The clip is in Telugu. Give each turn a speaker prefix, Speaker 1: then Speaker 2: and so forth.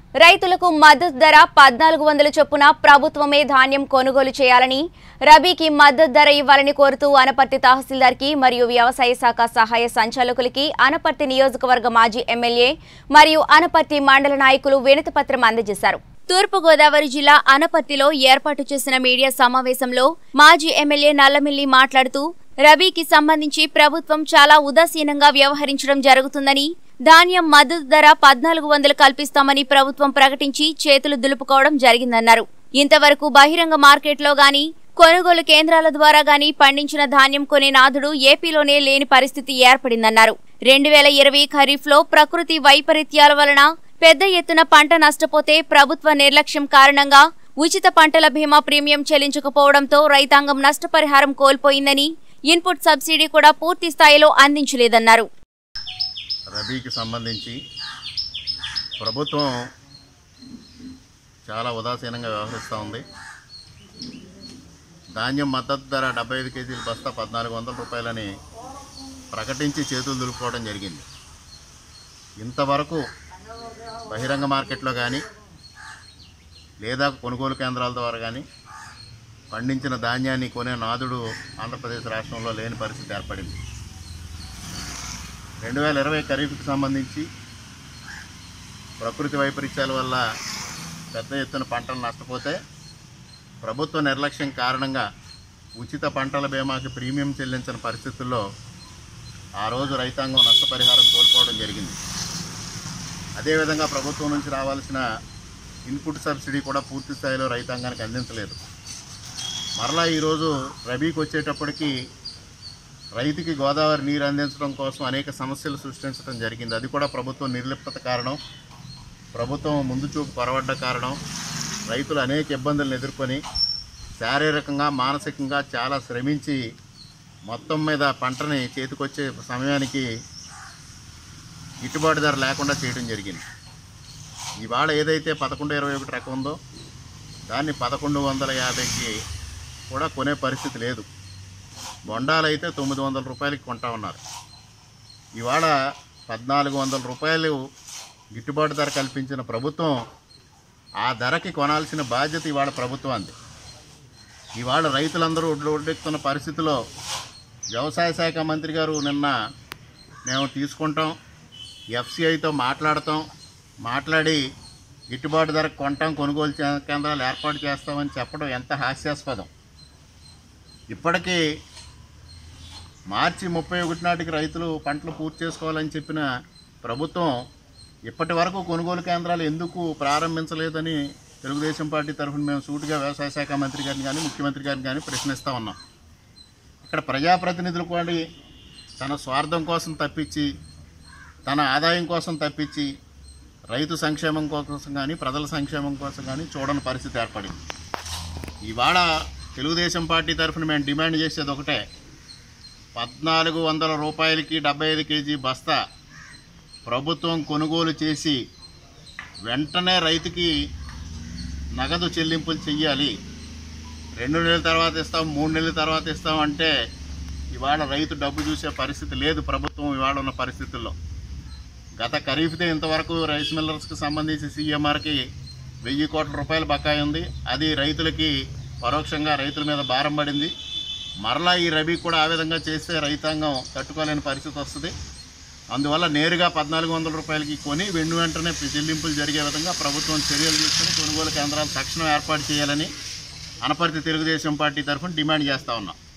Speaker 1: రైతులకు మద్దతు ధర పద్నాలుగు వందల చొప్పున ప్రభుత్వమే ధాన్యం కొనుగోలు చేయాలని రబీకి మద్దతు ధర ఇవ్వాలని కోరుతూ అనపర్తి తహసీల్దార్కి మరియు వ్యవసాయ శాఖ సహాయ సంచాలకులకి అనపర్తి నియోజకవర్గ మాజీ ఎమ్మెల్యే మరియు అనపర్తి మండల నాయకులు వినతిపత్రం అందజేశారు తూర్పుగోదావరి జిల్లా అనపర్తిలో ఏర్పాటు చేసిన మీడియా సమావేశంలో మాజీ ఎమ్మెల్యే నల్లమిల్లి మాట్లాడుతూ రబీకి సంబంధించి ప్రభుత్వం చాలా ఉదాసీనంగా వ్యవహరించడం జరుగుతుందని ధాన్యం మద్దతు ధర పద్నాలుగు వందలు కల్పిస్తామని ప్రభుత్వం ప్రకటించి చేతులు దులుపుకోవడం జరిగిందన్నారు ఇంతవరకు బహిరంగ మార్కెట్లో గాని కొనుగోలు కేంద్రాల ద్వారా గాని పండించిన ధాన్యం కొనే నాథుడు ఏపీలోనే లేని పరిస్థితి ఏర్పడిందన్నారు రెండు వేల ఇరవై ఖరీఫ్లో ప్రకృతి వైపరీత్యాల వలన పెద్ద ఎత్తున పంట నష్టపోతే ప్రభుత్వ నిర్లక్ష్యం కారణంగా ఉచిత పంటల బీమా ప్రీమియం చెల్లించకపోవడంతో రైతాంగం నష్టపరిహారం కోల్పోయిందని ఇన్పుట్ సబ్సిడీ కూడా పూర్తి స్థాయిలో అందించలేదన్నారు
Speaker 2: రబీకి సంబంధించి ప్రభుత్వం చాలా ఉదాసీనంగా వ్యవహరిస్తూ ఉంది ధాన్యం మద్దతు ధర డెబ్బై ఐదు కేజీల బస్తా పద్నాలుగు వందల రూపాయలని ప్రకటించి చేతులు దులుపుకోవడం జరిగింది ఇంతవరకు బహిరంగ మార్కెట్లో కానీ లేదా కొనుగోలు కేంద్రాల ద్వారా కానీ పండించిన ధాన్యాన్ని కొనే నాదుడు ఆంధ్రప్రదేశ్ రాష్ట్రంలో లేని పరిస్థితి ఏర్పడింది రెండు వేల ఇరవై ఖరీఫ్కి సంబంధించి ప్రకృతి వైపరీత్యాల వల్ల పెద్ద ఎత్తున పంటలు నష్టపోతే ప్రభుత్వ నిర్లక్ష్యం కారణంగా ఉచిత పంటల బీమాకి ప్రీమియం చెల్లించిన పరిస్థితుల్లో ఆ రోజు రైతాంగం నష్టపరిహారం కోల్పోవడం జరిగింది అదేవిధంగా ప్రభుత్వం నుంచి రావాల్సిన ఇన్పుట్ సబ్సిడీ కూడా పూర్తి స్థాయిలో రైతాంగానికి అందించలేదు మరలా ఈరోజు రబీకి వచ్చేటప్పటికి రైతుకి గోదావరి నీరు అందించడం కోసం అనేక సమస్యలు సృష్టించడం జరిగింది అది కూడా ప్రభుత్వం నిర్లిప్తత కారణం ప్రభుత్వం ముందు చూపు పొరవడ్డ కారణం రైతులు అనేక ఇబ్బందులను ఎదుర్కొని శారీరకంగా మానసికంగా చాలా శ్రమించి మొత్తం మీద పంటని చేతికొచ్చే సమయానికి గిట్టుబాటు ధర లేకుండా చేయడం జరిగింది ఇవాళ ఏదైతే పదకొండు ఇరవై ఒకటి రకం ఉందో దాన్ని పదకొండు వందల యాభైకి కూడా కొనే పరిస్థితి లేదు బొండాలు అయితే తొమ్మిది వందల రూపాయలకి కొంటా ఉన్నారు ఇవాళ పద్నాలుగు వందల రూపాయలు గిట్టుబాటు ధర కల్పించిన ప్రభుత్వం ఆ ధరకి కొనాల్సిన బాధ్యత ఇవాళ ప్రభుత్వానికి ఇవాళ రైతులందరూ ఒడ్డు ఒడ్డెక్కుతున్న పరిస్థితిలో వ్యవసాయ శాఖ మంత్రి గారు నిన్న మేము తీసుకుంటాం ఎఫ్సిఐతో మాట్లాడతాం మాట్లాడి గిట్టుబాటు ధరకు కొంటాం కొనుగోలు చే- కేంద్రాలు ఏర్పాటు చేస్తామని చెప్పడం ఎంత హాస్యాస్పదం ఇప్పటికీ మార్చి ముప్పై ఒకటి నాటికి రైతులు పంటలు పూర్తి చేసుకోవాలని చెప్పిన ప్రభుత్వం ఇప్పటి వరకు కొనుగోలు కేంద్రాలు ఎందుకు ప్రారంభించలేదని తెలుగుదేశం పార్టీ తరఫున మేము సూటిగా వ్యవసాయ శాఖ మంత్రి గారిని కానీ ముఖ్యమంత్రి గారిని కానీ ప్రశ్నిస్తూ ఉన్నాం ఇక్కడ ప్రజాప్రతినిధులు కూడా తన స్వార్థం కోసం తప్పించి తన ఆదాయం కోసం తప్పించి రైతు సంక్షేమం కోసం కానీ ప్రజల సంక్షేమం కోసం కానీ చూడని పరిస్థితి ఏర్పడింది ఇవాళ తెలుగుదేశం పార్టీ తరఫున మేము డిమాండ్ చేసేది ఒకటే పద్నాలుగు వందల రూపాయలకి డెబ్బై ఐదు కేజీ బస్తా ప్రభుత్వం కొనుగోలు చేసి వెంటనే రైతుకి నగదు చెల్లింపులు చెయ్యాలి రెండు నెలల తర్వాత ఇస్తాం మూడు నెలల తర్వాత ఇస్తాం అంటే ఇవాళ రైతు డబ్బు చూసే పరిస్థితి లేదు ప్రభుత్వం ఇవాళ ఉన్న పరిస్థితుల్లో గత ఖరీఫ్దే ఇంతవరకు రైస్ మిల్లర్స్కి సంబంధించి సీఎంఆర్కి వెయ్యి కోట్ల రూపాయల బకాయి ఉంది అది రైతులకి పరోక్షంగా రైతుల మీద భారం పడింది మరలా ఈ రబీ కూడా ఆ విధంగా చేస్తే రైతాంగం తట్టుకోలేని పరిస్థితి వస్తుంది అందువల్ల నేరుగా పద్నాలుగు వందల రూపాయలకి కొని వెండు వెంటనే చెల్లింపులు జరిగే విధంగా ప్రభుత్వం చర్యలు తీసుకుని కొనుగోలు కేంద్రాలు తక్షణం ఏర్పాటు చేయాలని అనపర్తి తెలుగుదేశం పార్టీ తరఫున డిమాండ్ చేస్తా ఉన్నాం